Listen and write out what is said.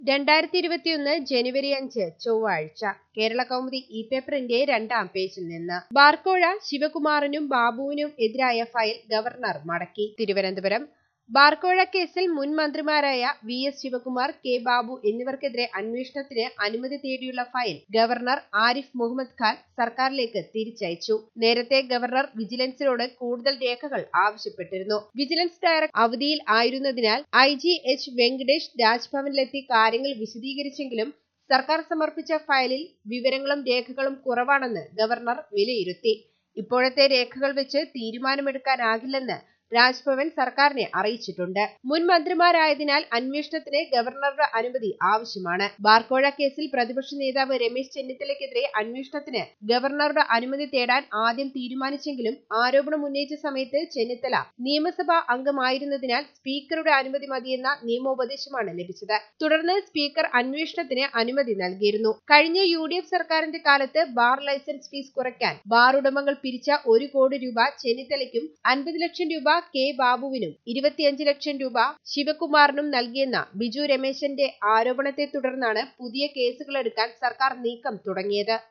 രണ്ടായിരത്തി ഇരുപത്തിയൊന്ന് ജനുവരി അഞ്ച് ചൊവ്വാഴ്ച കേരള കൗമുദി ഇ പേപ്പറിന്റെ രണ്ടാം പേജിൽ നിന്ന് ബാർക്കോഴ ശിവകുമാറിനും ബാബുവിനും എതിരായ ഫയൽ ഗവർണർ മടക്കി തിരുവനന്തപുരം ബാർക്കോഴ കേസിൽ മുൻ മന്ത്രിമാരായ V S Sivakumar K Babu എന്നിവർക്കെതിരെ അന്വേഷണത്തിന് അനുമതി തേടിയുള്ള ഫയൽ ഗവർണർ ആരിഫ് മുഹമ്മദ് ഖാൻ സർക്കാരിലേക്ക് തിരിച്ചയച്ചു നേരത്തെ ഗവർണർ വിജിലൻസിനോട് കൂടുതൽ രേഖകൾ ആവശ്യപ്പെട്ടിരുന്നു വിജിലൻസ് ഡയറക്ടർ അവധിയിൽ ആയിരുന്നതിനാൽ ഐ ജി എച്ച് വെങ്കടേഷ് രാജ്ഭവനിലെത്തി കാര്യങ്ങൾ വിശദീകരിച്ചെങ്കിലും സർക്കാർ സമർപ്പിച്ച ഫയലിൽ വിവരങ്ങളും രേഖകളും കുറവാണെന്ന് ഗവർണർ വിലയിരുത്തി ഇപ്പോഴത്തെ രേഖകൾ വെച്ച് തീരുമാനമെടുക്കാനാകില്ലെന്ന് രാജ്ഭവൻ സർക്കാരിനെ അറിയിച്ചിട്ടുണ്ട് മുൻ മന്ത്രിമാരായതിനാൽ അന്വേഷണത്തിന് ഗവർണറുടെ അനുമതി ആവശ്യമാണ് ബാർക്കോഴ കേസിൽ പ്രതിപക്ഷ നേതാവ് രമേശ് ചെന്നിത്തലയ്ക്കെതിരെ അന്വേഷണത്തിന് ഗവർണറുടെ അനുമതി തേടാൻ ആദ്യം തീരുമാനിച്ചെങ്കിലും ആരോപണം ഉന്നയിച്ച സമയത്ത് ചെന്നിത്തല നിയമസഭാ അംഗമായിരുന്നതിനാൽ സ്പീക്കറുടെ അനുമതി മതിയെന്ന നിയമോപദേശമാണ് ലഭിച്ചത് തുടർന്ന് സ്പീക്കർ അന്വേഷണത്തിന് അനുമതി നൽകിയിരുന്നു കഴിഞ്ഞ യു ഡി എഫ് സർക്കാരിന്റെ കാലത്ത് ബാർ ലൈസൻസ് ഫീസ് കുറയ്ക്കാൻ ബാർ ഉടമകൾ പിരിച്ച ഒരു കോടി രൂപ ചെന്നിത്തലയ്ക്കും അൻപത് ലക്ഷം രൂപ കെ ബാബുവിനും ഇരുപത്തിയഞ്ച് ലക്ഷം രൂപ ശിവകുമാറിനും നൽകിയെന്ന ബിജു രമേശന്റെ ആരോപണത്തെ തുടർന്നാണ് പുതിയ കേസുകളെടുക്കാൻ സർക്കാർ നീക്കം തുടങ്ങിയത്